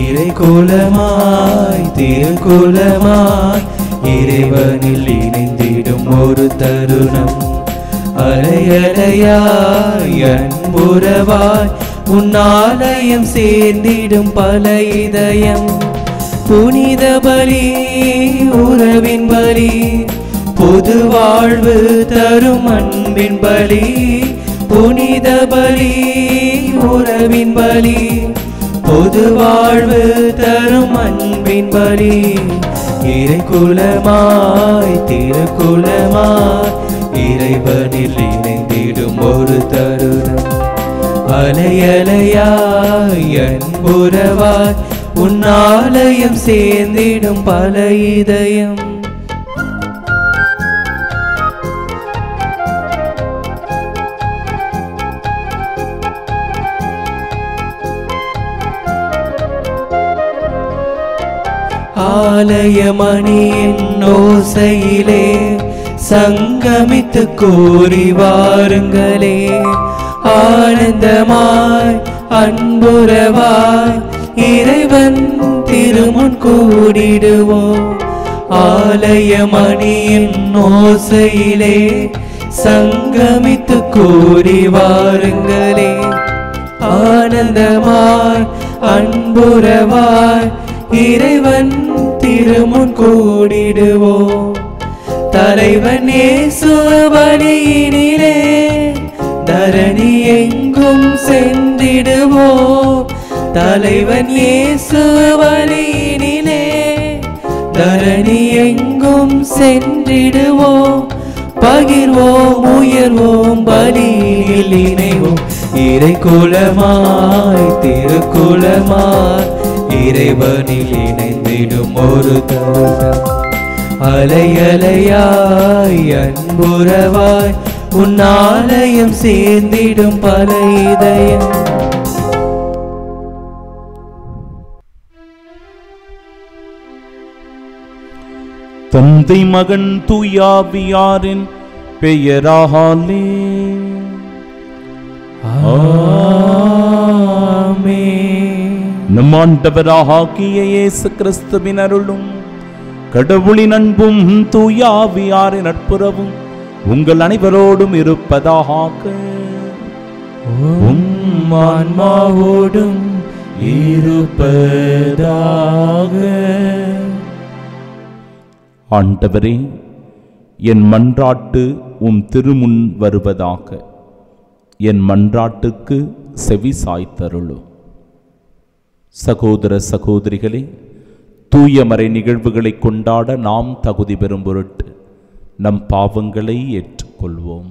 இறை குலமாய் திருக்குலமாய் இறைவனில் இணைந்திடும் ஒரு தருணம் அலையலையாய் அன்புறவாய் உன்னாலயம் சேர்ந்திடும் பல இதயம் புனித பலி உறவின் பலி பொது வாழ்வு தரும் அன்பின் பலி புனித பலி உறவின் பலி பொது வாழ்வு தரும் அன்பின் பலி இறை குலமாய் திருக்குலமாய் இறைவனில் இணைந்திடும் ஒரு தருணம் அலையலையாய் அன்புறவாய் உன்னாலயம் சேர்ந்திடும் பல இதயம் ஆலயமணியின் ஓசையிலே சங்கமித்து கூறி வாருங்களே ஆனந்தமாய் அன்புறவாய் இறைவன் திருமுன் கூடிடுவோம் ஆலயமணியின் ஓசையிலே சங்கமித்து கூறி வாருங்களே ஆனந்தமாய் அன்புறவாய் இறைவன் திருமுன் கூடிடுவோம் தலைவன் இயேசுவலியினிலே தரணி எங்கும் சென்றிடுவோம் தலைவன் இயேசுவலியினிலே தரணி எங்கும் சென்றிடுவோம் பகிர்வோம் உயர்வோம் பலியில் இணைவோம் இறை குலமாய் திருக்குலமாய் இறைவனில் இணைந்திடும் ஒரு தருணம் அலையலையாய் அன்புறவாய் உன்னாலயம் சேர்ந்திடும் பல இதயம் தந்தை மகன் தூயாவியாரின் பெயராலே ஆமென். நம் ஆண்டவராகிய இயேசு கிறிஸ்துவின் அருளும் கடவுளின் அன்பும் தூயாவியாரின் நட்புறவும் உங்கள் அனைவரோடும் இருப்பதாக உம் ஆன்மாவோடும் இருப்பதாக ஆண்டவரே என் மன்றாட்டு உம் திருமுன் வருவதாக என் மன்றாட்டுக்கு செவி சாய்த்தருளும் சகோதர சகோதரிகளே தூயமறை நிகழ்வுகளை கொண்டாட நாம் தகுதி பெறும் பொருட்டு நம் பாவங்களை ஏற்றுக்கொள்வோம்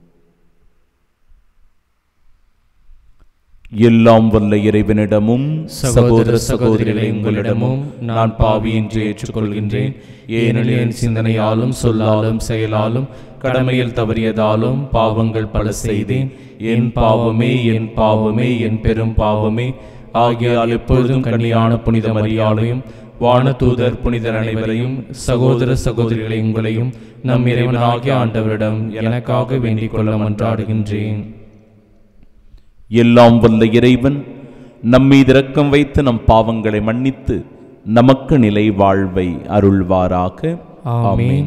எல்லாம் வல்ல இறைவனிடமும் சகோதர சகோதரிகளை உங்களிடமும் நான் பாவி என்று ஏற்றுக்கொள்கின்றேன் ஏனெனில் என் சிந்தனையாலும் சொல்லாலும் செயலாலும் கடமையில் தவறியதாலும் பாவங்கள் பல செய்தேன் என் பாவமே என் பாவமே என் பெரும் பாவமே ஆகியால் எப்பொழுதும் கன்னியான புனித மரியாதையும் வானதூதர் புனிதர் அனைவரையும் சகோதர சகோதரிகளை உங்களையும் நம் இறைவனாகிய ஆண்டவரிடம் எனக்காக வேண்டிக் கொள்ள மன்றாடுகின்றேன் எல்லாம் வல்ல இறைவன் நம்மீது இரக்கம் வைத்து நம் பாவங்களை மன்னித்து நமக்கு நிலை வாழ்வை அருள்வாராக ஆமென்.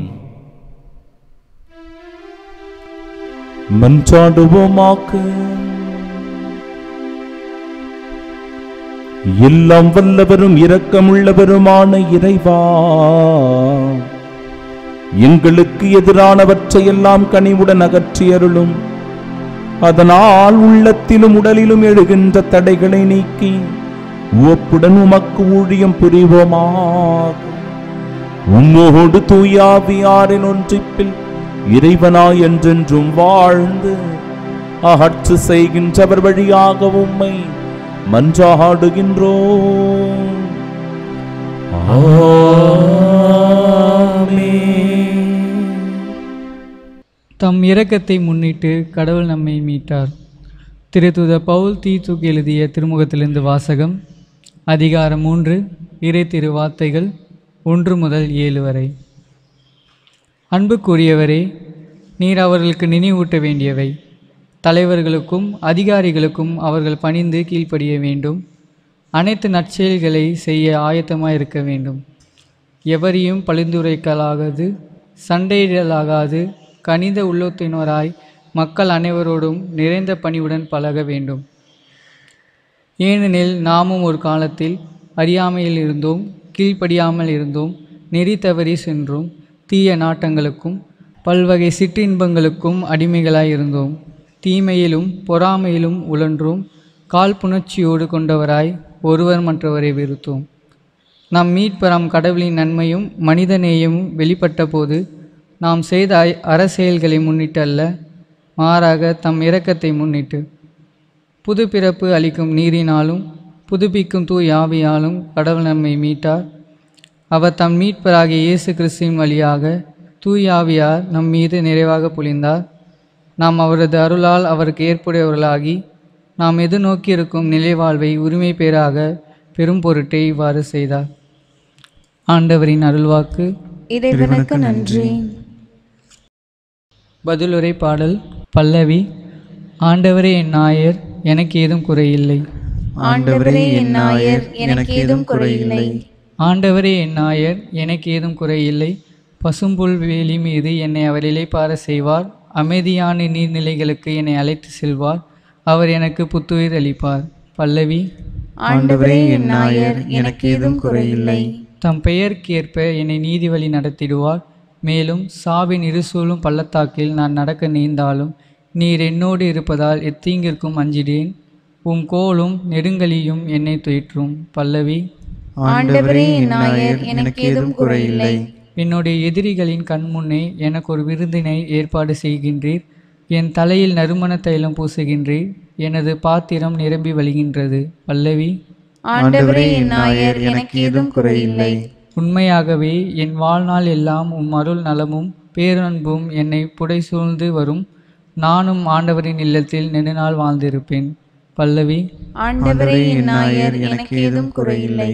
மன்றாடுவோமாக எல்லாம் வல்லவரும் இரக்கமுள்ளவருமான இறைவா எங்களுக்கு எதிரானவற்றையெல்லாம் கனிவுடன் அகற்றி அருளும் அதனால் உள்ளத்திலும் உடலிலும் எழுகின்ற தடைகளை நீக்கி உவப்புடன் உமக்கு ஊழியம் புரிவோமாக உம்மோடு தூயாவியாரின் ஒன்றிப்பில் இறைவனாய் என்றென்றும் வாழ்ந்து அகற்று செய்கின்றவர் வழியாக உம்மை மன்றாடுகின்றோம் தம் இரக்கத்தை முன்னிட்டு கடவுள் நம்மை மீட்டார் திருத்துத பவுல் தீத்துக்கு எழுதிய திருமுகத்திலிருந்து வாசகம் அதிகாரம் மூன்று இறை திரு வார்த்தைகள் ஒன்று முதல் ஏழு வரை அன்புக்குரியவரே நீர் அவர்களுக்கு நினைவூட்ட வேண்டியவை தலைவர்களுக்கும் அதிகாரிகளுக்கும் அவர்கள் பணிந்து கீழ்ப்படிய வேண்டும் அனைத்து நற்செயல்களை செய்ய ஆயத்தமாக இருக்க வேண்டும் எவரையும் பழிந்துரைக்கலாகாது சண்டையிடலாகாது கனித உள்ளத்தினராய் மக்கள் அனைவரோடும் நிறைந்த பணிவுடன் பழக வேண்டும் ஏனெனில் நாமும் ஒரு காலத்தில் அறியாமையில் இருந்தோம் கீழ்ப்படியாமல் இருந்தோம் நெறி தவறி சென்றோம் தீய நாட்டங்களுக்கும் பல்வகை சிற்றின்பங்களுக்கும் அடிமைகளாய் இருந்தோம் தீமையிலும் பொறாமையிலும் உழன்றோம் காழ்ப்புணர்ச்சியோடு கொண்டவராய் ஒருவர் மற்றவரை வெறுத்தோம் நம் மீட்பெறாம் கடவுளின் நன்மையும் மனித நேயமும் வெளிப்பட்ட போது நாம் செய்த அ- அறச்செயல்களை முன்னிட்டு அல்ல மாறாக தம் இரக்கத்தை முன்னிட்டு புது பிறப்பு அளிக்கும் நீரினாலும் புதுப்பிக்கும் தூய் ஆவியாலும் கடவுள் நம்மை மீட்டார் அவர் தம் மீட்பராகிய இயேசு கிறிஸ்துவின் வழியாக தூய் ஆவியார் நம் மீது நிறைவாக பொழிந்தார் நாம் அவரது அருளால் அவருக்கு ஏற்புடையவர்களாகி நாம் எதிர்நோக்கி இருக்கும் நிலைவாழ்வை உரிமை பேராக பெரும் பொருட்டே இவ்வாறு செய்தார் ஆண்டவரின் அருள்வாக்கு இறைவனுக்கு நன்றி பதிலுரை பாடல் பல்லவி ஆண்டவரே என் நாயர் எனக்கு ஏதும் குறையில்லை ஆண்டவரே என் நாயர் எனக்கு ஏதும் குறையில்லை ஆண்டவரே என் நாயர் எனக்கு ஏதும் குறையில்லை பசும்புல் வேலி மீது என்னை அவர் இளைப்பார செய்வார் அமைதியான நீர்நிலைகளுக்கு என்னை அழைத்து செல்வார் அவர் எனக்கு புத்துயிர் அளிப்பார் பல்லவி ஆண்டவரே என் நாயர் எனக்கு ஏதும் குறையில்லை தம் பெயர்க்கேற்ப என்னை நீதி வழி நடத்திடுவார் மேலும் சாவின் இருசூழும் பள்ளத்தாக்கில் நான் நடக்க நீந்தாலும் நீர் என்னோடு இருப்பதால் எத்தீங்கிற்கும் அஞ்சிடேன் உம் கோலும் நெடுங்கலியும் என்னை துயிற்றும் பல்லவி ஆண்டவரே என் நாயர் எனக்கு ஏதும் குறையில்லை என்னுடைய எதிரிகளின் கண்முன்னே எனக்கு ஒரு விருந்தினை ஏற்பாடு செய்கின்றீர் என் தலையில் நறுமண தைலம் பூசுகின்றீர் எனது பாத்திரம் நிரம்பி வழிகின்றது பல்லவி ஆண்டவரே என் நாயர் எனக்கு ஏதும் குறையில்லை உண்மையாகவே என் வாழ்நாள் எல்லாம் உம் அருள் நலமும் பேரன்பும் என்னை புடை சூழ்ந்து வரும் நானும் ஆண்டவரின் இல்லத்தில் நெடுநாள் வாழ்ந்திருப்பேன் பல்லவி ஆண்டவரே என் நாயர் எனக்கு ஏதும் குறையில்லை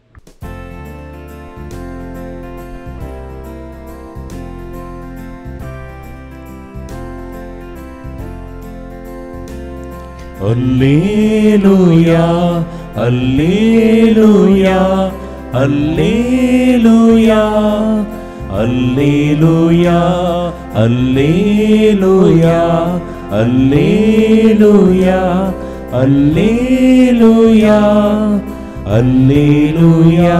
அல்லேலூயா அல்லேலூயா அல்லேலூயா அல்லேலூயா அல்லேலூயா அல்லேலூயா அல்லேலூயா அல்லேலூயா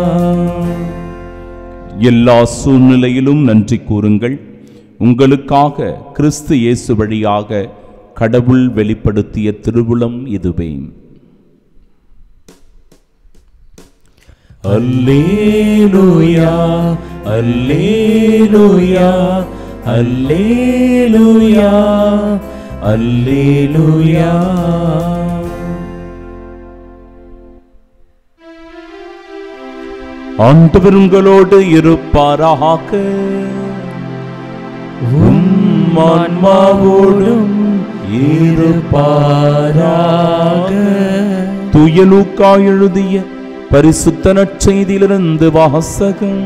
எல்லா சூழ்நிலையிலும் நன்றி கூறுங்கள் உங்களுக்காக கிறிஸ்து இயேசு வழியாக கடவுள் வெளிப்படுத்திய திருவுளம் இதுவே அல்லேலூயா அல்லேலூயா அல்லேலூயா அல்லேலூயா ஆண்டவர் உங்களோடு இருப்பாராக உம் ஆன்மாவோடும் இருப்பாராக துயலூக்கா எழுதிய பரிசுத்த நற்செய்தியிலிருந்து வாசகம்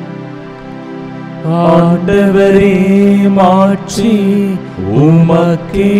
ஆண்டவரே மாற்றி உமக்கே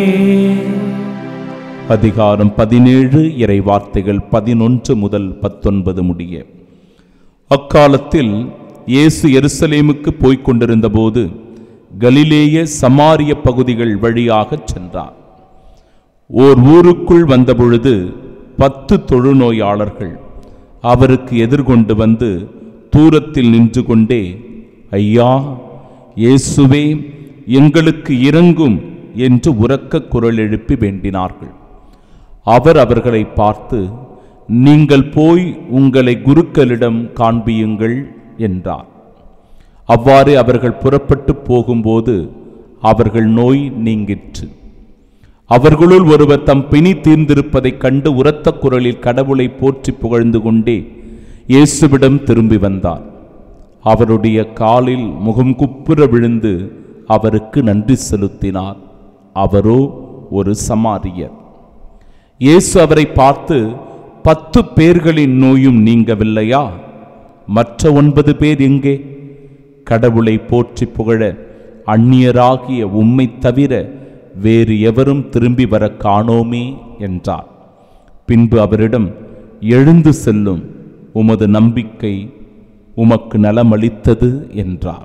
அதிகாரம் பதினேழு இறை வார்த்தைகள் பதினொன்று முதல் பத்தொன்பது முடிய அக்காலத்தில் இயேசு எருசலேமுக்கு போய்க் கொண்டிருந்தபோது கலிலேய சமாரிய பகுதிகள் வழியாகச் சென்றார் ஓர் ஊருக்குள் வந்தபொழுது பத்து தொழுநோயாளர்கள் அவருக்கு எதிர்கொண்டு வந்து தூரத்தில் நின்று கொண்டே ஐயா இயேசுவே எங்களுக்கு இறங்கும் என்று உரக்க குரல் எழுப்பி வேண்டினார்கள் அவர் அவர்களை பார்த்து நீங்கள் போய் உங்களை குருக்களிடம் காண்பியுங்கள் என்றார் அவ்வாறு அவர்கள் புறப்பட்டு போகும்போது அவர்கள் நோய் நீங்கிற்று அவர்களுள் ஒருவர் தம் பிணி தீர்ந்திருப்பதைக் கண்டு உரத்த குரலில் கடவுளை போற்றி புகழ்ந்து கொண்டே இயேசுவிடம் திரும்பி வந்தார் அவருடைய காலில் முகம் குப்புற விழுந்து அவருக்கு நன்றி செலுத்தினார் அவரோ ஒரு சமாரியர் இயேசு அவரை பார்த்து பத்து பேர்களின் நோயும் நீங்கவில்லையா மற்ற ஒன்பது பேர் எங்கே கடவுளை போற்றி புகழ அந்நியராகிய உம்மை தவிர வேறு எவரும் திரும்பி வர காணோமே என்றார் பின்பு அவரிடம் எழுந்து செல்லும் உமது நம்பிக்கை உமக்கு நலமளித்தது என்றார்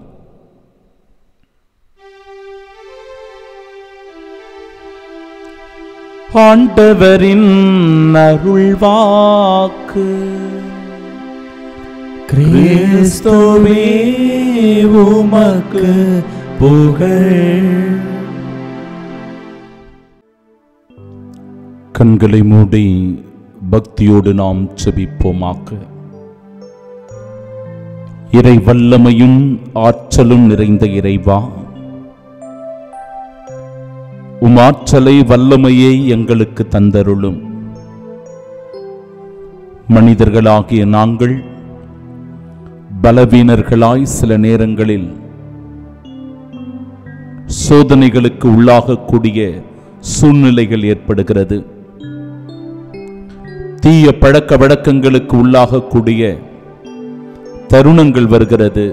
ஆண்டவரின் அருள்வாக்கு கிறிஸ்துவே உமக்கு புகழ் கண்களை மூடி பக்தியோடு நாம் செபிப்போமாக்க இறை வல்லமையும் ஆற்றலும் நிறைந்த இறைவா உம் ஆற்றலை வல்லமையை எங்களுக்கு தந்தருளும் மனிதர்களாகிய நாங்கள் பலவீனர்களாய் சில நேரங்களில் சோதனைகளுக்கு உள்ளாகக்கூடிய சூழ்நிலைகள் ஏற்படுகிறது தீய பழக்க வழக்கங்களுக்கு உள்ளாகக்கூடிய தருணங்கள் வருகிறது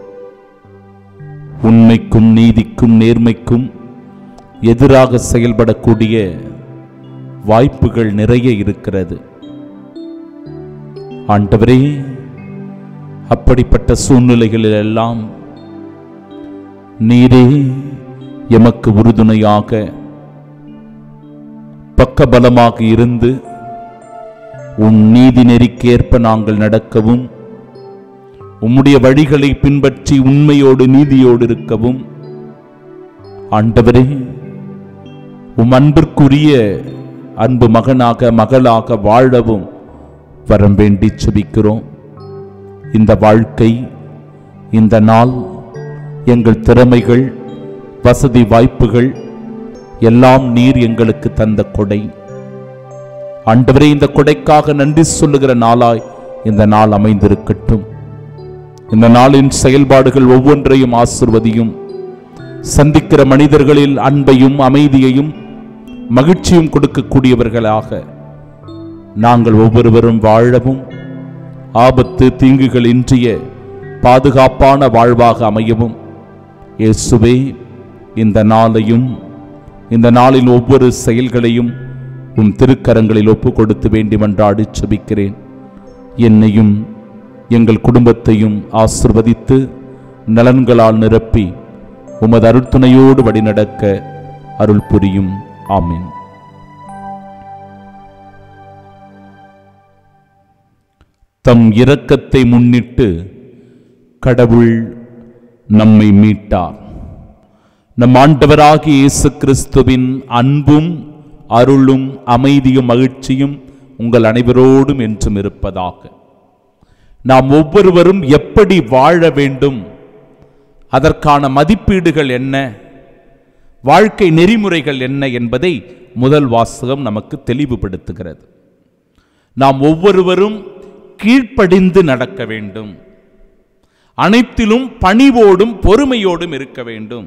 உண்மைக்கும் நீதிக்கும் நேர்மைக்கும் எதிராக செயல்படக்கூடிய வாய்ப்புகள் நிறைய இருக்கிறது ஆண்டவரே அப்படிப்பட்ட சூழ்நிலைகளில் எல்லாம் நீரே எமக்கு உறுதுணையாக பக்கபலமாக இருந்து உன் நீதி நெறிக்கேற்ப நாங்கள் நடக்கவும் உம்முடைய வழிகளை பின்பற்றி உண்மையோடு நீதியோடு இருக்கவும் ஆண்டவரே உம் அன்பிற்குரிய அன்பு மகனாக மகளாக வாழவும் வரம் வேண்டி செபிக்கிறோம் இந்த வாழ்க்கை இந்த நாள் எங்கள் திறமைகள் வசதி வாய்ப்புகள் எல்லாம் நீர் எங்களுக்கு தந்த கொடை ஆண்டவரே இந்த கொடைக்காக நன்றி சொல்லுகிற நாளாய் இந்த நாள் அமைந்திருக்கட்டும் இந்த நாளின் செயல்பாடுகள் ஒவ்வொன்றையும் ஆசிர்வதியும் சந்திக்கிற மனிதர்களில் அன்பையும் அமைதியையும் மகிழ்ச்சியும் கொடுக்கக்கூடியவர்களாக நாங்கள் ஒவ்வொருவரும் வாழவும் ஆபத்து தீங்குகள் இன்றிய பாதுகாப்பான வாழ்வாக அமையவும் இயேசுவே இந்த நாளையும் இந்த நாளின் ஒவ்வொரு செயல்களையும் உம் திருக்கரங்களில் ஒப்பு கொடுத்து வேண்டி மன்றாடி செபிக்கிறேன் என்னையும் எங்கள் குடும்பத்தையும் ஆசிர்வதித்து நலன்களால் நிரப்பி உமது அருட்துணையோடு வழிநடக்க அருள் புரியும் ஆமீன் தம் இரக்கத்தை முன்னிட்டு கடவுள் நம்மை மீட்டார் நம் ஆண்டவராகிய இயேசு கிறிஸ்துவின் அன்பும் அருளும் அமைதியும் மகிழ்ச்சியும் உங்கள் அனைவரோடும் என்றும் இருப்பதாக நாம் ஒவ்வொருவரும் எப்படி வாழ வேண்டும் அதற்கான மதிப்பீடுகள் என்ன வாழ்க்கை நெறிமுறைகள் என்ன என்பதை முதல் வாசகம் நமக்கு தெளிவுபடுத்துகிறது நாம் ஒவ்வொருவரும் கீழ்ப்படிந்து நடக்க வேண்டும் அனைத்திலும் பணிவோடும் பொறுமையோடும் இருக்க வேண்டும்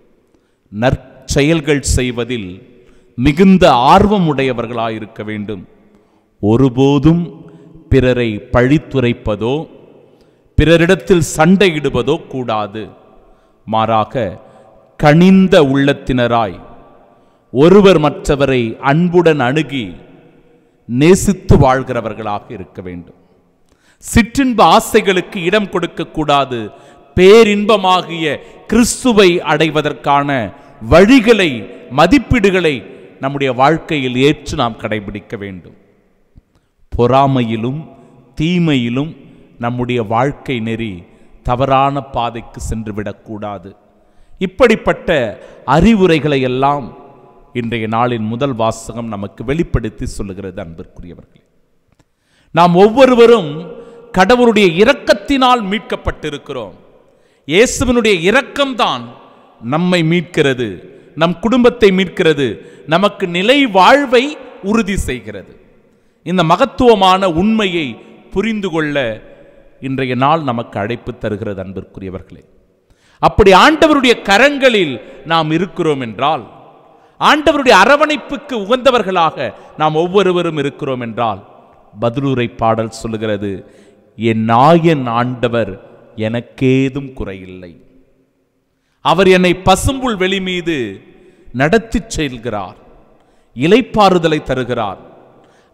நற்செயல்கள் செய்வதில் மிகுந்த ஆர்வமுடையவர்களாயிருக்க வேண்டும் ஒருபோதும் பிறரை பழித்துரைப்பதோ பிறரிடத்தில் சண்டையிடுவதோ கூடாது மாறாக கனிந்த உள்ளத்தினராய் ஒருவர் மற்றவரை அன்புடன் அணுகி நேசித்து வாழ்கிறவர்களாக இருக்க வேண்டும் சிற்றின்ப ஆசைகளுக்கு இடம் கொடுக்கக்கூடாது பேரின்பமாகிய கிறிஸ்துவை அடைவதற்கான வழிகளை மதிப்பீடுகளை நம்முடைய வாழ்க்கையில் ஏற்று நாம் கடைபிடிக்க வேண்டும் பொறாமையிலும் தீமையிலும் நம்முடைய வாழ்க்கை நெறி தவறான பாதைக்கு சென்று விடக்கூடாது இப்படிப்பட்ட அறிவுரைகளை எல்லாம் இன்றைய நாளின் முதல் வாசகம் நமக்கு வெளிப்படுத்தி சொல்லுகிறது அன்பிற்குரியவர்களே நாம் ஒவ்வொருவரும் கடவுளுடைய இரக்கத்தினால் மீட்கப்பட்டிருக்கிறோம் இயேசுவினுடைய இரக்கம்தான் நம்மை மீட்கிறது நம் குடும்பத்தை மீட்கிறது நமக்கு நிலை வாழ்வை உறுதி செய்கிறது இந்த மகத்துவமான உண்மையை புரிந்து கொள்ள இன்றைய நாள் நமக்கு அழைப்பு தருகிறது அன்பிற்குரியவர்களே அப்படி ஆண்டவருடைய கரங்களில் நாம் இருக்கிறோம் என்றால் ஆண்டவருடைய அரவணைப்புக்கு உகந்தவர்களாக நாம் ஒவ்வொருவரும் இருக்கிறோம் என்றால் பதிலுரை பாடல் சொல்லுகிறது என் நாயன் ஆண்டவர் எனக்கேதும் குறையில்லை அவர் என்னை பசும்புல் வெளி மீது நடத்திச் செல்கிறார் இலைப்பாறுதலை தருகிறார்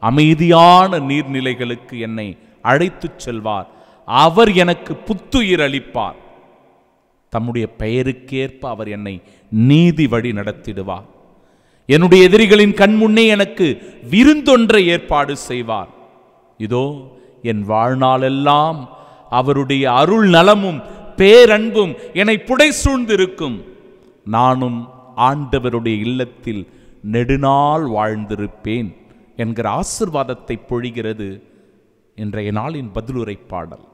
அமைதியான நீர்நிலைகளுக்கு என்னை அழைத்துச் செல்வார் அவர் எனக்கு புத்துயிர் அளிப்பார் தம்முடைய பெயருக்கேற்ப அவர் என்னை நீதி வழி நடத்திடுவார் என்னுடைய எதிரிகளின் கண் முன்னே எனக்கு விருந்தொன்றை ஏற்பாடு செய்வார் இதோ என் வாழ்நாளெல்லாம் அவருடைய அருள் நலமும் பேரன்பும் என்னை புடை சூழ்ந்திருக்கும் நானும் ஆண்டவருடைய இல்லத்தில் நெடுநாள் வாழ்ந்திருப்பேன் என்கிற ஆசிர்வாதத்தை பொழிகிறது இன்றைய நாளின் பதிலுரை பாடல்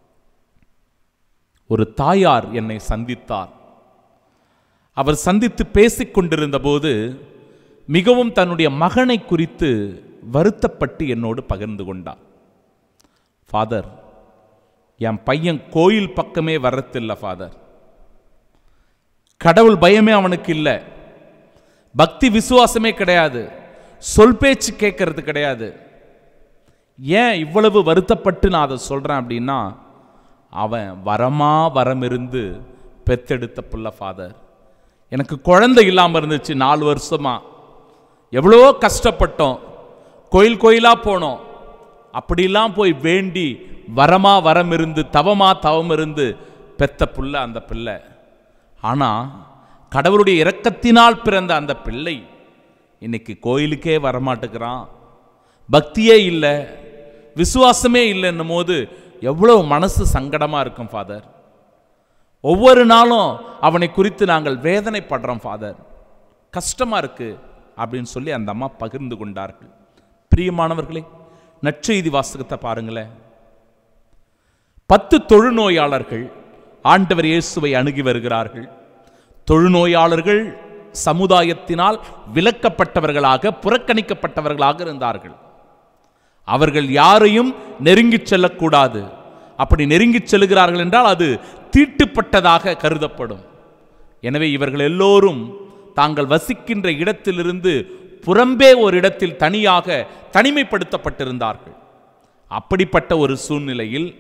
ஒரு தாயார் என்னை சந்தித்தார் அவர் சந்தித்து பேசிக் கொண்டிருந்த போது மிகவும் தன்னுடைய மகனை குறித்து வருத்தப்பட்டு என்னோடு பகிர்ந்து கொண்டார் ஃபாதர் என் பையன் கோயில் பக்கமே வர்றதில்ல ஃபாதர் கடவுள் பயமே அவனுக்கு இல்லை பக்தி விசுவாசமே கிடையாது சொல் பேச்சு கேட்கறது கிடையாது ஏன் இவ்வளவு வருத்தப்பட்டு நான் அதை சொல்கிறேன் அப்படின்னா அவன் வரமா வரம் இருந்து பெத்தெடுத்த புள்ள ஃபாதர் எனக்கு குழந்தை இல்லாமல் இருந்துச்சு நாலு வருஷமா எவ்வளோ கஷ்டப்பட்டோம் கோயில் கோயிலாக போனோம் அப்படிலாம் போய் வேண்டி வரமா வரம் இருந்து தவமா தவம் இருந்து பெத்த புள்ள அந்த பிள்ளை ஆனால் கடவுளுடைய இரக்கத்தினால் பிறந்த அந்த பிள்ளை இன்னைக்கு கோயிலுக்கே வரமாட்டேங்கிறான் பக்தியே இல்லை விசுவாசமே இல்லைன்னும் போது எவ்வளோ மனசு சங்கடமாக இருக்கும் ஃபாதர் ஒவ்வொரு நாளும் அவனை குறித்து நாங்கள் வேதனைப்படுறோம் ஃபாதர் கஷ்டமாக இருக்கு அப்படின்னு சொல்லி அந்த அம்மா பகிர்ந்து கொண்டார்கள் பிரியமானவர்களே நற்செய்தி வாசகத்தை பாருங்களேன் பத்து தொழுநோயாளர்கள் ஆண்டவர் இயேசுவை அணுகி வருகிறார்கள் தொழுநோயாளர்கள் சமுதாயத்தினால் விலக்கப்பட்டவர்களாக புறக்கணிக்கப்பட்டவர்களாக இருந்தார்கள் அவர்கள் யாரையும் நெருங்கிச் செல்லக்கூடாது அப்படி நெருங்கிச் செல்கிறார்கள் என்றால் அது தீட்டுப்பட்டதாக கருதப்படும் எனவே இவர்கள் எல்லோரும் தாங்கள் வசிக்கின்ற இடத்திலிருந்து புறம்பே ஒரு இடத்தில் தனியாக தனிமைப்படுத்தப்பட்டிருந்தார்கள் அப்படிப்பட்ட ஒரு சூழ்நிலையில்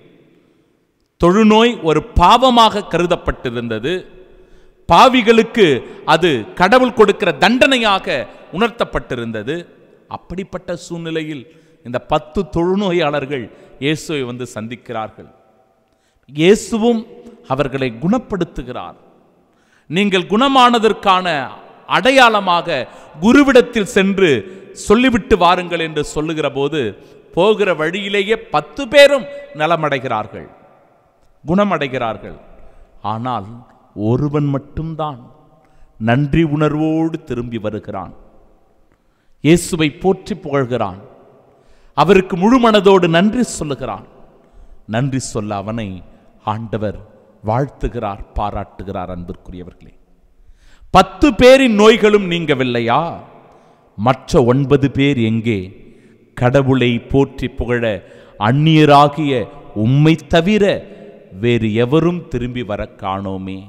தொழுநோய் ஒரு பாவமாக கருதப்பட்டிருந்தது பாவிகளுக்கு அது கடவுள் கொடுக்கிற தண்டனையாக உணர்த்தப்பட்டிருந்தது அப்படிப்பட்ட சூழ்நிலையில் இந்த பத்து தொழுநோயாளர்கள் இயேசுவை வந்து சந்திக்கிறார்கள் இயேசுவும் அவர்களை குணப்படுத்துகிறார் நீங்கள் குணமானதற்கான அடையாளமாக குருவிடத்தில் சென்று சொல்லிவிட்டு வாருங்கள் என்று சொல்லுகிற போது போகிற வழியிலேயே பத்து பேரும் நலமடைகிறார்கள் குணமடைகிறார்கள் ஆனால் ஒருவன் மட்டும்தான் நன்றி உணர்வோடு திரும்பி வருகிறான் இயேசுவை போற்றி புகழ்கிறான் அவருக்கு முழு மனதோடு நன்றி சொல்லுகிறான் நன்றி சொல்ல அவனை ஆண்டவர் வாழ்த்துகிறார் பாராட்டுகிறார் அன்பிற்குரியவர்களே பத்து பேரின் நோய்களும் நீங்கவில்லையா மற்ற ஒன்பது பேர் எங்கே கடவுளை போற்றி புகழ அந்நியராகிய உம்மை தவிர வேறு எவரும் திரும்பி வர காணோமே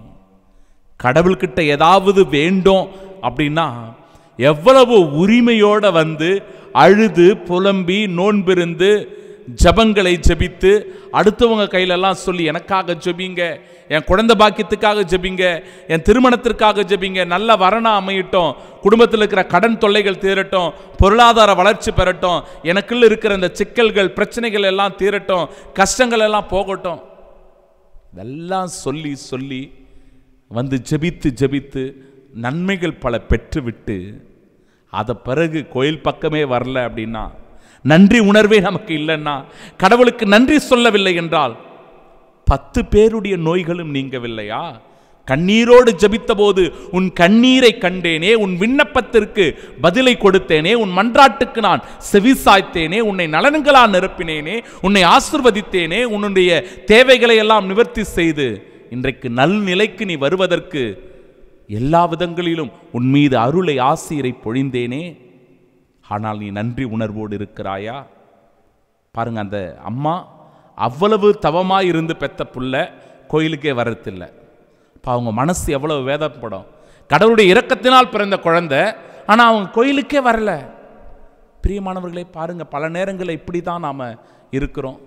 கடவுள்கிட்ட ஏதாவது வேண்டும் அப்படின்னா எவ்வளவு உரிமையோட வந்து அழுது புலம்பி நோன்பிருந்து ஜபங்களை ஜெபித்து அடுத்தவங்க கையிலெல்லாம் சொல்லி எனக்காக ஜெபிங்க என் குழந்தை பாக்கியத்துக்காக ஜெபிங்க என் திருமணத்திற்காக ஜெபிங்க நல்ல வரணா அமையட்டும் குடும்பத்தில் இருக்கிற கடன் தொல்லைகள் தீரட்டும் பொருளாதார வளர்ச்சி பெறட்டும் எனக்குள்ள இருக்கிற இந்த சிக்கல்கள் பிரச்சனைகள் எல்லாம் தீரட்டும் கஷ்டங்கள் எல்லாம் போகட்டும் இதெல்லாம் சொல்லி சொல்லி வந்து ஜெபித்து ஜெபித்து நன்மைகள் பல பெற்றுவிட்டு அதை பிறகு கோயில் பக்கமே வரல அப்படின்னா நன்றி உணர்வே நமக்கு இல்லைன்னா கடவுளுக்கு நன்றி சொல்லவில்லை என்றால் பத்து பேருடைய நோய்களும் நீங்கவில்லையா கண்ணீரோடு ஜெபித்தபோது உன் கண்ணீரை கண்டேனே உன் விண்ணப்பத்திற்கு பதிலை கொடுத்தேனே உன் மன்றாட்டுக்கு நான் செவிசாய்த்தேனே உன்னை நலன்களால் நிரப்பினேனே உன்னை ஆசிர்வதித்தேனே உன்னுடைய தேவைகளை எல்லாம் நிவர்த்தி செய்து இன்றைக்கு நல் நிலைக்கு நீ வருவதற்கு எல்லா விதங்களிலும் உன் மீது அருளை ஆசிரை பொழிந்தேனே ஆனால் நீ நன்றி உணர்வோடு இருக்கிறாயா பாருங்க அந்த அம்மா அவ்வளவு தவமாக இருந்து பெத்த புள்ள கோயிலுக்கே வரதில்லை இப்போ அவங்க மனசு எவ்வளவு வேதப்படும் கடவுளுடைய இரக்கத்தினால் பிறந்த குழந்தை ஆனால் அவங்க கோயிலுக்கே வரல பிரியமானவர்களே பாருங்க பல நேரங்களில் இப்படி தான் நாம் இருக்கிறோம்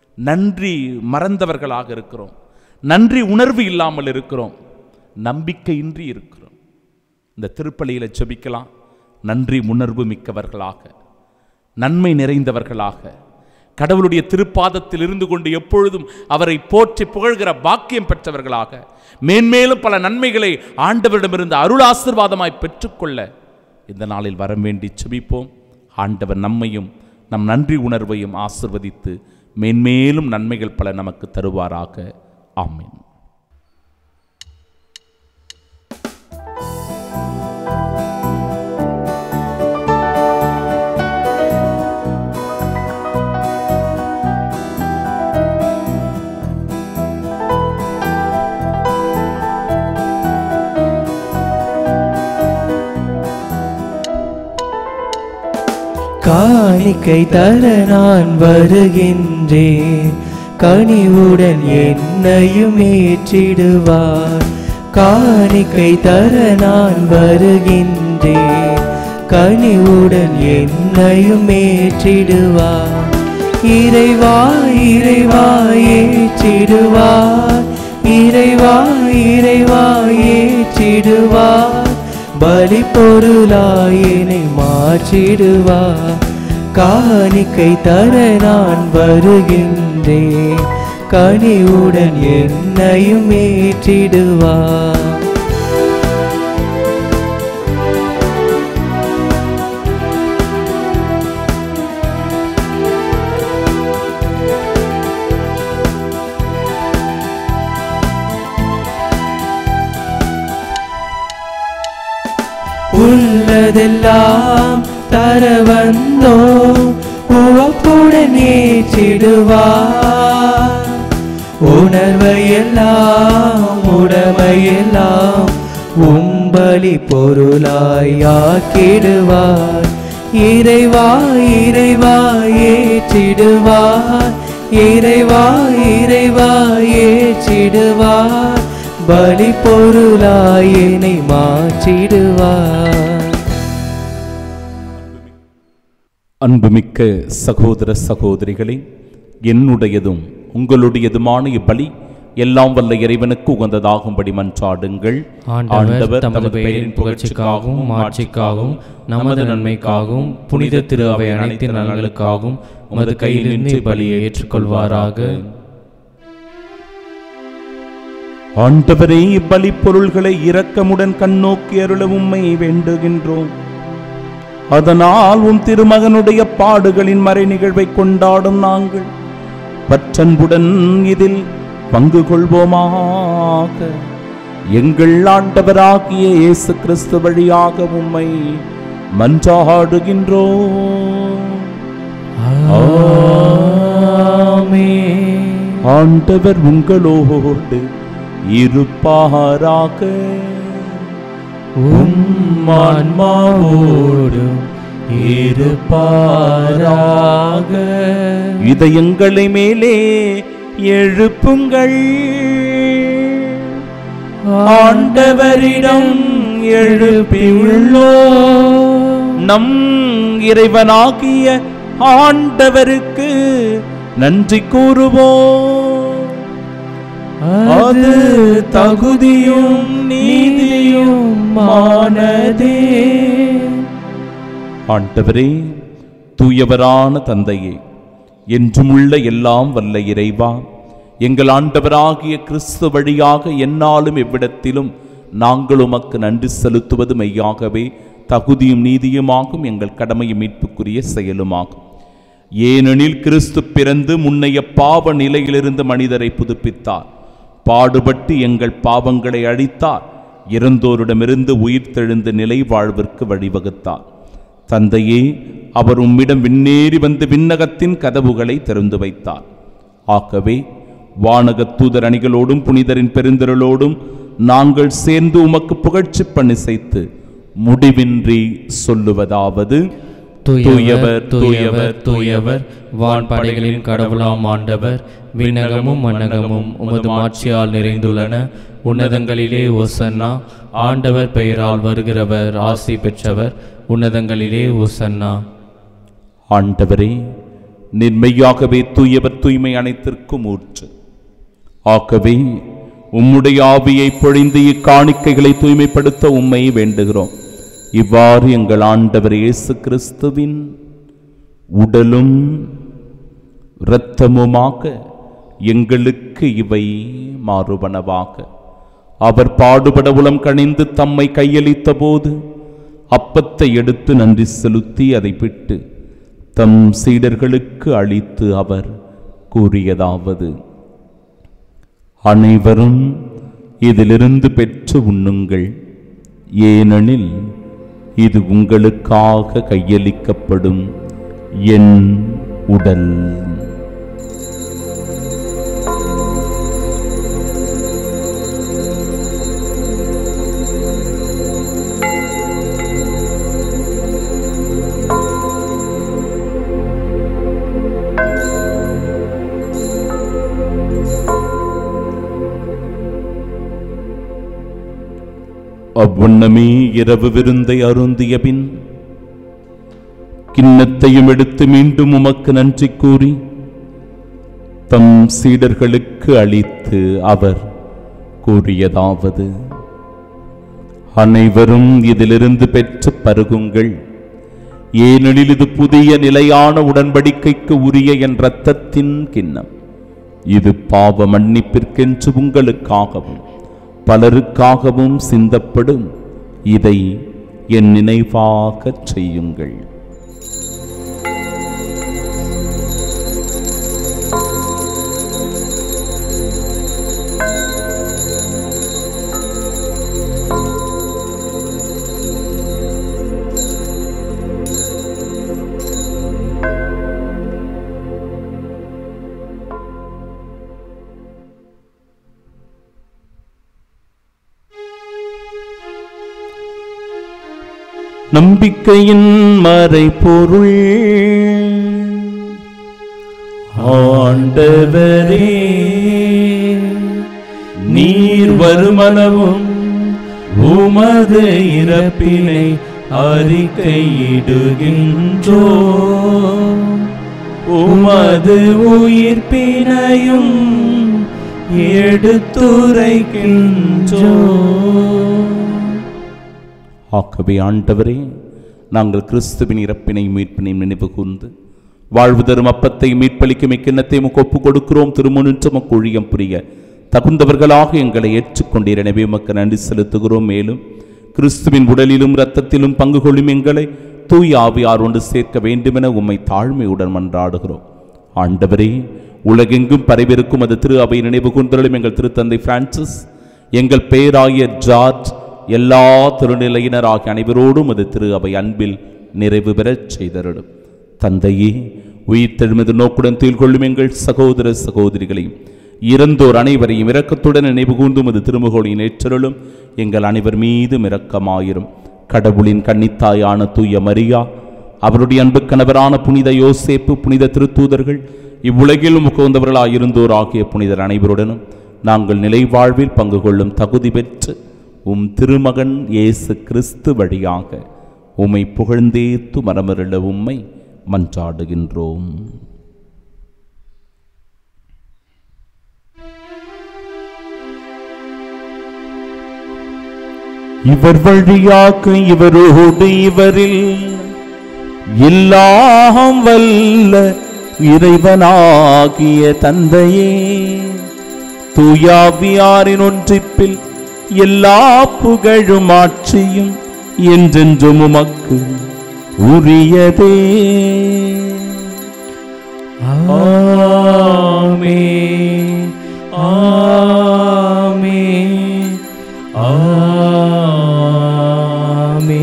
நன்றி மறந்தவர்களாக இருக்கிறோம் நன்றி உணர்வு இல்லாமல் இருக்கிறோம் நம்பிக்கையின்றி இருக்கிறோம் இந்த திருப்பலியில் ஜெபிக்கலாம் நன்றி உணர்வு மிக்கவர்களாக நன்மை நிறைந்தவர்களாக கடவுளுடைய திருப்பாதத்தில் இருந்து கொண்டு எப்பொழுதும் அவரை போற்றி புகழ்கிற பாக்கியம் பெற்றவர்களாக மேன்மேலும் பல நன்மைகளை ஆண்டவரிடமிருந்து அருள் ஆசிர்வாதமாய் பெற்றுக்கொள்ள இந்த நாளில் வரம் வேண்டி செபிப்போம் ஆண்டவர் நம்மையும் நம் நன்றி உணர்வையும் ஆசிர்வதித்து மேன்மேலும் நன்மைகள் பல நமக்கு தருவாராக ஆமென் காணிக்கை தர நான் வருகின்றேன் கனிவுடன் என்னையும் ஏற்றிடுவார் காணிக்கை தர நான் வருகின்றேன் கனிவுடன் என்னையும் ஏற்றிடுவார் இறைவா இறைவா ஏற்றிடுவார் இறைவா இறைவா ஏற்றிடுவார் பலி பொருளாயினை மாற்றிடுவார் காணிக்கை தர நான் வருகின்றேன் கனிவுடன் என்னையும் ஏற்றிடுவார் உள்ளதெல்லாம் தர வந்தோம் உவப்புடன் ஏற்றிடுவார் உணர்வையெல்லாம் உடமையெல்லாம் உம்பலி பொருளாய் ஆக்கிடுவார் இறைவா இறைவா ஏற்றிடுவார் இறைவா இறைவா ஏற்றிடுவார் பலி பொருளாய் என்னை மாற்றிடுவார் அன்புமிக்க சகோதர சகோதரிகளே என்னுடையதும் உங்களுடையதுமான இப்பலி எல்லாம் வல்ல இறைவனுக்கு உகந்ததாகும்படி மன்றாடுங்கள் ஆண்டவர் தமது பெயரின் புகழ்ச்சிக்காகவும் மாட்சிக்காகவும் நமது நன்மைக்காகவும் புனித திரு அவை அனைத்து நலன்களுக்காகவும் உமது கையிலிருந்து பலியை ஏற்றுக்கொள்வாராக ஆண்டவரே இப்பலி பொருள்களை இரக்கமுடன் கண்ணோக்கி அருள உம்மை வேண்டுகின்றோம் அதனால் உம் திருமகனுடைய பாடுகளின் மறை நிகழ்வை கொண்டாடும் நாங்கள் பற்றன்புடன் இதில் பங்கு கொள்வோமாக எங்கள் ஆண்டவராகிய இயேசு கிறிஸ்து வழியாக உம்மை மன்றாடுகின்றோம் ஆண்டவர் உங்களோடு இருப்பாராக ஆன்மாவோடும் இருப்பாராக இதயங்களை மேலே எழுப்புங்கள் ஆண்டவரிடம் எழுப்பியுள்ளோ நம் இறைவனாகிய ஆண்டவருக்கு நன்றி கூறுவோம் அது தகுதியும் நீதியும் மானதே ஆண்டவரே தூயவரான தந்தையே என்றுமுள்ள எல்லாம் வல்ல இறைவா எங்கள் ஆண்டவராகிய கிறிஸ்து வழியாக எந்நாளும் எவ்விடத்திலும் நாங்கள் உமக்கு நன்றி செலுத்துவது மெய்யாகவே தகுதியும் நீதியுமாகும் எங்கள் கடமையும் மீட்புக்குரிய செயலுமாகும் ஏனெனில் கிறிஸ்து பிறந்து முன்னைய பாவ நிலையிலிருந்து மனிதரை புதுப்பித்தார் பாடுபட்டு எங்கள் பாவங்களை அழித்தார் இறந்தோரிடமிருந்து உயிர்த்தெழுந்த நிலை வாழ்விற்கு வழிவகுத்தார் தந்தையே அவர் உம்மிடம் விண்ணேறி வந்து விண்ணகத்தின் கதவுகளை திறந்து வைத்தார் ஆகவே வானகத் தூதர் அணிகளோடும் புனிதரின் பெருந்திரளோடும் நாங்கள் சேர்ந்து உமக்கு புகழ்ச்சி பண்ணிசைத்து முடிவின்றி சொல்லுவதாவது தூயவர் தூயவர் தூயவர் வான் படைகளின் கடவுளாம் ஆண்டவர் விண்ணகமும் மன்னகமும் உமது மாட்சியால் நிறைந்துள்ளன உன்னதங்களிலே ஒசன்னா ஆண்டவர் பெயரால் வருகிறவர் ஆசி பெற்றவர் உன்னதங்களிலே ஒசன்னா ஆண்டவரே நிர்மையாகவே தூயவர் தூய்மை அனைத்திற்கும் ஊற்று ஆகவே உம்முடைய ஆவியை பொழிந்து இக்காணிக்கைகளை தூய்மைப்படுத்த உம்மை வேண்டுகிறோம் இவ்வாறு எங்கள் ஆண்டவர் இயேசு கிறிஸ்துவின் உடலும் இரத்தமுமாக எங்களுக்கு இவை மாறுபனவாக அவர் பாடுபட உளம் கணிந்து தம்மை கையளித்த போது அப்பத்தை எடுத்து நன்றி செலுத்தி அதை பிட்டு தம் சீடர்களுக்கு அளித்து அவர் கூறியதாவது அனைவரும் இதிலிருந்து பெற்று உண்ணுங்கள் ஏனெனில் இது உங்களுக்காக கையளிக்கப்படும் என் உடல் அவ்வண்ணமே இரவு விருந்தை அருந்திய பின் கிண்ணத்தையும் எடுத்து மீண்டும் உமக்கு நன்றி கூறி தம் சீடர்களுக்கு அளித்து அவர் கூறியதாவது அனைவரும் இதிலிருந்து பெற்று பருகுங்கள் ஏனெனில் இது புதிய நிலையான உடன்படிக்கைக்கு உரிய என் இரத்தத்தின் கிண்ணம் இது பாவ மன்னிப்பிற்கென்று உங்களுக்காகவும் பலருக்காகவும் சிந்தப்படும் இதை என் நினைவாகச் செய்யுங்கள் நம்பிக்கையின் மறைபொருள் ஆண்டவரே நீர் வருமளவும் உமது இறப்பினை அறிக்கையிடுகின்றோ உமது உயிர்ப்பினையும் எடுத்துரைக்கின்றோ ஆகவே ஆண்டவரே நாங்கள் கிறிஸ்துவின் இறப்பினை மீட்பினை நினைவு கூர்ந்து வாழ்வு தரும் அப்பத்தை மீட்பளிக்கும் இக்கிண்ணத்தை உமக்கு ஒப்புக் கொடுக்கிறோம் திருமுனின்று உமக்கு ஊழியம் புரிய தகுந்தவர்களாக எங்களை ஏற்றுக்கொண்டீர் எனவே உமக்கு நன்றி செலுத்துகிறோம் மேலும் கிறிஸ்துவின் உடலிலும் இரத்தத்திலும் பங்கு கொள்ளும் எங்களை தூய் ஆவியார் ஒன்று சேர்க்க வேண்டுமென உம்மை தாழ்மையுடன் மன்றாடுகிறோம் ஆண்டவரே உலகெங்கும் பரவிருக்கும் அது திரு அவை நினைவு கூர்ந்தருளும் எங்கள் திருத்தந்தை பிரான்சிஸ் எங்கள் பேராய ஜார்ஜ் எல்லா திருநிலையினர் ஆகிய அனைவரோடும் அது திரு அவை அன்பில் நிறைவு பெறச் செய்தருடும் தந்தையே உயிர் தெழுமது நோக்குடன் தீல் கொள்ளும் எங்கள் சகோதர சகோதரிகளையும் இறந்தோர் அனைவரையும் இரக்கத்துடன் நினைவு கூர்ந்தும் அது திருமுகோளின் ஏற்றருளும் எங்கள் அனைவர் மீதும் இரக்கமாயிரும் கடவுளின் கன்னித்தாயான தூய மரியா அவருடைய அன்பு கணவரான புனித யோசேப்பு புனித திருத்தூதர்கள் இவ்வுலகில் முகந்தவர்களாய் இருந்தோர் ஆகிய புனிதர் அனைவருடனும் நாங்கள் நிலை வாழ்வில் பங்கு கொள்ளும் தகுதி பெற்று உம் திருமகன் இயேசு கிறிஸ்து வழியாக உம்மை புகழ்ந்தேத்து மரமருள உம்மை மன்றாடுகின்றோம் இவர் வழியாக இவரோடு இவரில் எல்லாம் வல்ல இறைவனாகிய தந்தையே தூயாவியாரின் ஒன்றிப்பில் எல்லா புகழும் ஆட்சியும் என்றென்றும் உமக்கு உரியதே ஆமே ஆமே ஆமே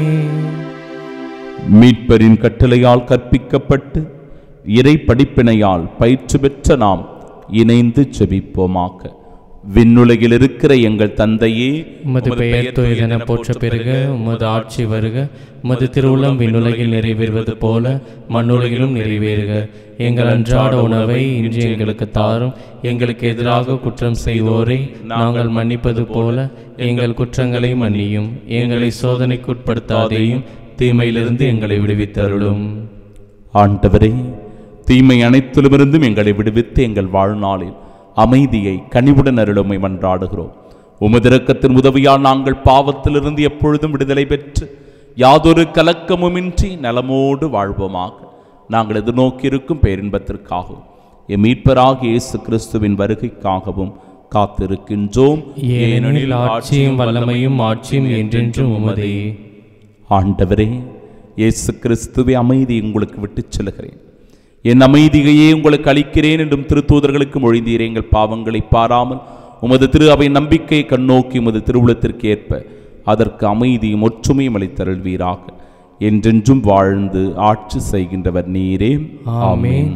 மீட்பரின் கட்டளையால் கற்பிக்கப்பட்டு இறை படிப்பினையால் பயிற்சி பெற்ற நாம் இணைந்து செபிப்போமாக விண்ணுலகில் இருக்கிற எங்கள் தந்தையே உமது பெயர் தூயதென போற்ற பெருக உமது ஆட்சி வருக உமது திருவுளம் விண்ணுலகில் நிறைவேறுவது போல மண்ணுலகிலும் நிறைவேறுக எங்கள் அன்றாட உணவை இன்று எங்களுக்கு தாரும் எங்களுக்கு எதிராக குற்றம் செய்வோரை நாங்கள் மன்னிப்பது போல எங்கள் குற்றங்களை மன்னியும் எங்களை சோதனைக்குட்படுத்தாதேயும் தீமையிலிருந்து எங்களை விடுவித்தருளும் ஆண்டவரே தீமை அனைத்திலுமிருந்தும் எங்களை விடுவித்து எங்கள் வாழ்நாளில் அமைதியை கனிவுடன் அருளுமை மன்றாடுகிறோம் உமதிரக்கத்தின் உதவியால் நாங்கள் பாவத்திலிருந்து எப்பொழுதும் விடுதலை பெற்று யாதொரு கலக்கமுமின்றி நலமோடு வாழ்வோமாக நாங்கள் எதிர்நோக்கியிருக்கும் பேரின்பத்திற்காகவும் எம் மீட்பராகிய இயேசு கிறிஸ்துவின் வருகைக்காகவும் காத்திருக்கின்றோம் ஏனெனில் ஆட்சியும் வல்லமையும் ஆட்சியும் என்றென்றும் உமதே ஆண்டவரே இயேசு கிறிஸ்துவை அமைதி உங்களுக்கு விட்டுச் செல்கிறேன் என் அமைதியையே உங்களுக்கு அளிக்கிறேன் என்றும் திருத்தூதர்களுக்கு மொழிந்தீரே எங்கள் பாவங்களை பாராமல் உமது திரு அவை நம்பிக்கை கண்ணோக்கி உமது திருவுளத்திற்கு ஏற்ப அதற்கு அமைதியும் ஒற்றுமையும் அளித்தருள்வீராக என்றென்றும் வாழ்ந்து ஆட்சி செய்கின்றவர் நீரே ஆமென்.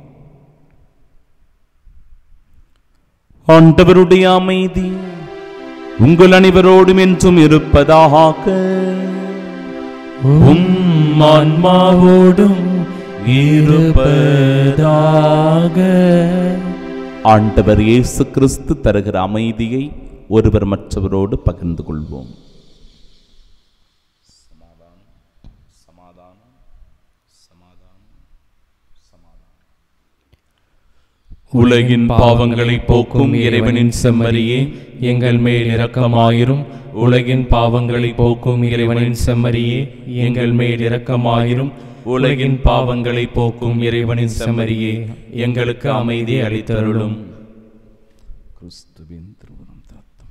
ஆண்டவருடைய அமைதி உங்கள் அனைவரோடும் என்றும் இருப்பதாக உம் ஆன்மாவோடும் இருப்பதாக ஆண்டவர் இயேசு கிறிஸ்து தருகிற அமைதியை ஒருவர் மற்றவரோடு பகிர்ந்து கொள்வோம் உலகின் பாவங்களை போக்கும் இறைவனின் செம்மறியே எங்கள் மேல் இரக்கமாயிரும் உலகின் பாவங்களை போக்கும் இறைவனின் செம்மறியே எங்கள் மேல் இரக்கமாயிரும் உலகின் பாவங்களை போக்கும் இறைவனின் செம்மறியே எங்களுக்கு அமைதி அளித்தருளும் கிறிஸ்துவின் திருவுரம் தத்தம்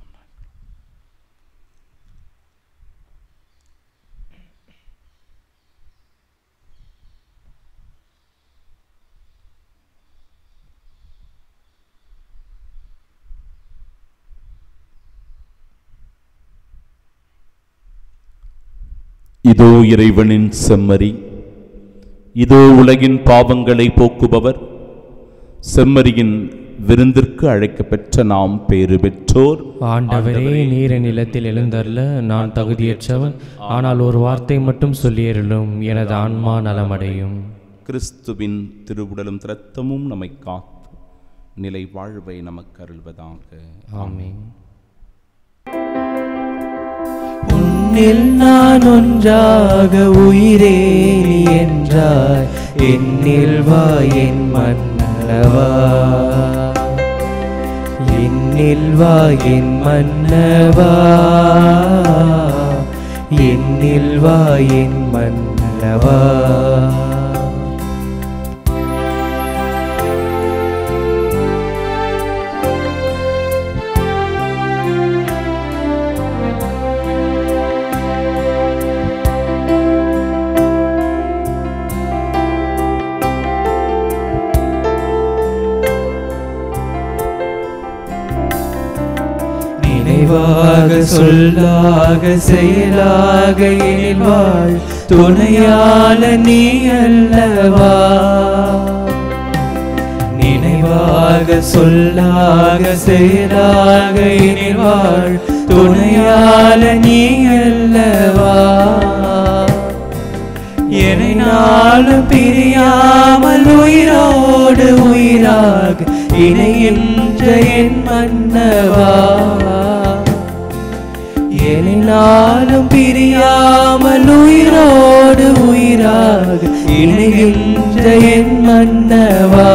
இதோ இறைவனின் செம்மறி இதோ உலகின் பாவங்களை போக்குபவர் செம்மறியின் விருந்திற்கு அழைக்கப்பெற்ற நாம் பேறு பெற்றோர் ஆண்டவரே நீர நிலத்தில் எழுந்தருள நான் தகுதியற்றவன் ஆனால் ஒரு வார்த்தை மட்டும் சொல்லியருளும் எனது ஆன்மா நலமடையும் கிறிஸ்துவின் திருவுடலும் இரத்தமும் நம்மை காத்து நிலை வாழ்வை நமக்கு அருள்வதாக ஆமென் உன்னில் நான் ஒன்றாக உயிரேறி என்றாய் என்னில் வா என் மன்னவா என்னில் வா என் மன்னவா என்னில் வா என் மன்னவா நினைவாக சொல்லாக செயலாக எனில் வாழ் துணையால நீ அல்லவா நினைவாக சொல்லாக செயலாக எனில் வாழ் துணையால நீ அல்லவா என்னை நாளும் பிரியாமல் உயிரோடு உயிராக இணைகின்ற என் மன்னவா என்னை நாளும் பிரியாமல் உயிரோடு உயிராக இணைகின்ற என் மன்னவா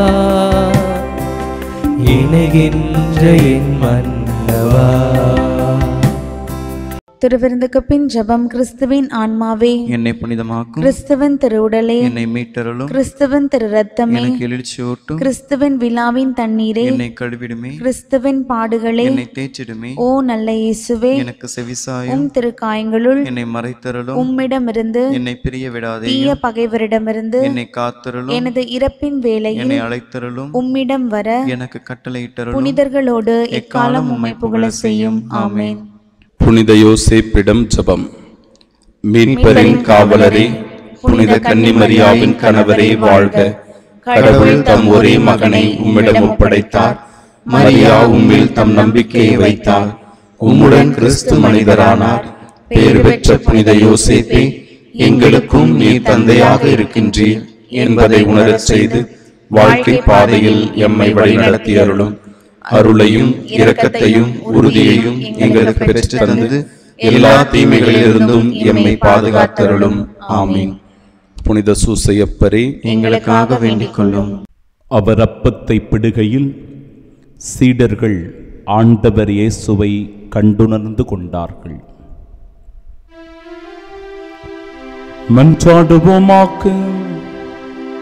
இணைகின்ற என் மன்னவா திருவிருந்துக்கு பின் ஜெபம் கிறிஸ்துவின் ஆன்மாவே என்னை புனிதமாக்கும் கிறிஸ்துவின் திருவுடலே என்னை மீட்டருளும் கிறிஸ்துவின் திரு ரத்தமே எனக்கு எழுச்சியூட்டும் கிறிஸ்துவின் விழாவின் தண்ணீரே என்னை கழுவிடுமே கிறிஸ்துவின் பாடுகளே என்னை தேய்ச்சிடுமே ஓ நல்ல இயேசுவே எனக்கு செவிசாயும் உம் திருக்காயங்களுள் என்னை மறைத்தருளும் உம்மிடமிருந்து என்னை பிரிய விடாதே தீய பகைவரிடமிருந்து என்னை காத்தருளும் எனது இறப்பின் வேளையில் என்னை அழைத்தருளும் உம்மிடம் வர எனக்கு கட்டளையிட்டருளும் புனிதர்களோடு எக்காலம் உம்மை புகழ செய்யும் ஆமென் புனித யோசேப்பிடம் ஜெபம் மீட்பரின் காவலரே புனித கன்னிமரியாவின் கணவரே வாழ்க கடவுள் தம் ஒரே மகனை உம்மிடம் ஒப்படைத்தார் மரியா உம்மில் தம் நம்பிக்கையை வைத்தார் உம்முடன் கிறிஸ்து மனிதரானார் பேறு பெற்ற புனித யோசேப்பே எங்களுக்கும் நீர் தந்தையாக இருக்கின்றீர் என்பதை உணரச் செய்து வாழ்க்கை பாதையில் எம்மை வழிநடத்தி அருளும் அருளையும் இரக்கத்தையும் உறுதியையும் எங்களுக்கு பெற்று தந்து எல்லா தீமைகளிலிருந்தும் எம்மை பாதுகாத்தருளும் ஆமீன் புனித சூசையப்பரே எங்களுக்காக வேண்டிக் கொள்ளும் அவர் அப்பத்தை பிடுகையில் சீடர்கள் ஆண்டவர் இயேசுவை கண்டுணர்ந்து கொண்டார்கள் மன்றாடுவோமாக்கு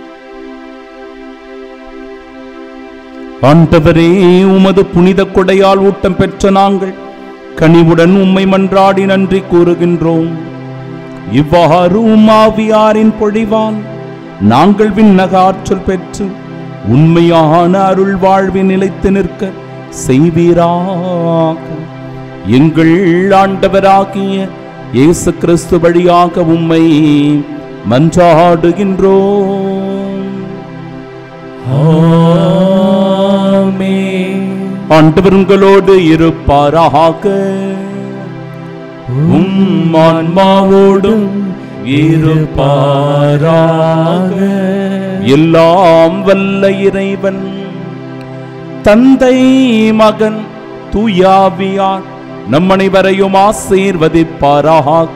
ஆண்டவரே உமது புனித கொடையால் ஊட்டம் பெற்ற நாங்கள் கனிவுடன் உம்மை மன்றாடி நன்றி கூறுகின்றோம் இவ்வாறு உம்மாவியாரின் பொழிவால் நாங்கள் விண்ணக ஆற்றல் பெற்று உண்மையான அருள் வாழ்வில் நிலைத்து நிற்க செய்வீராக எங்கள் ஆண்டவராகிய இயேசு கிறிஸ்து வழியாக உம்மை மன்றாடுகின்றோம் ஆண்டவர் உங்களோடு இருப்பாராக உம் ஆன்மாவோடும் இருப்பாராக எல்லாம் வல்ல இறைவன் தந்தை மகன் தூயாவியார் நம் அனைவரையும் ஆசீர்வதிப்பாராக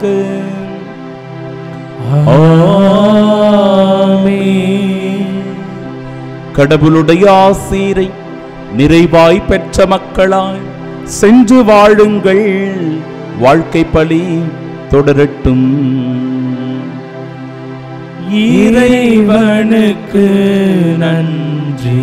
கடவுளுடைய ஆசீரை நிறைவாய் பெற்ற மக்களாய் சென்று வாழுங்கள் வாழ்க்கை பலி தொடரட்டும் இறைவனுக்கு நன்றி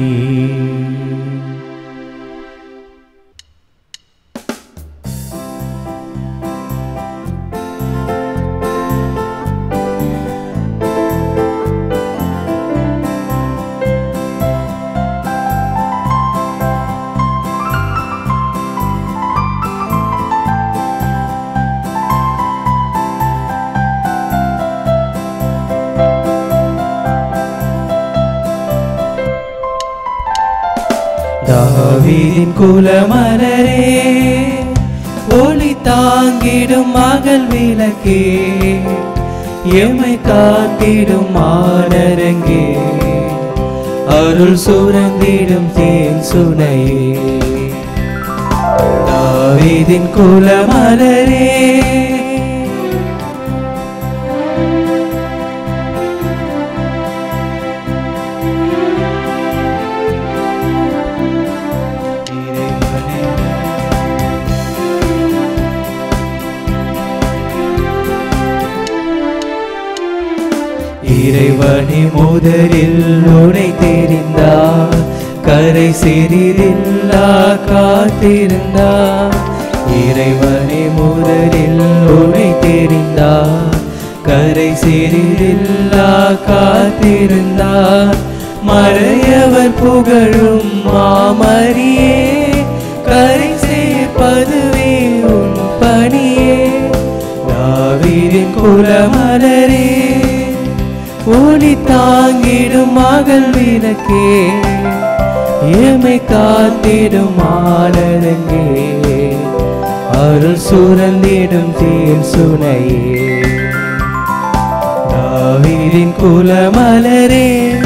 தாவீதின் குலமலரே ஒளி தாங்கிடும் மகள் விளக்கே எமை காத்திடும் மானரங்கே அருள் சுரந்திடும் தேன் சுனையே தாவீதின் குலமலரே இறைவனி முதலில் உனை தெரிந்தார் கரை சிறிதில்லா காத்திருந்தார் இறைவனி முதலில் உனை தெரிந்தார் கரை சிறிதில்லா காத்திருந்தார் மறையவர் புகழும் மாமரியே கரை சேர்ப்பதுவே உன் பணியே தாவீதின் குலமலரே ஒளி தாங்கிடும் மகள் விளக்கே எமை காத்திடும் மாலரங்கே அருள் சுரந்திடும் தேன் சுனையே தாவீதின் குலமலரே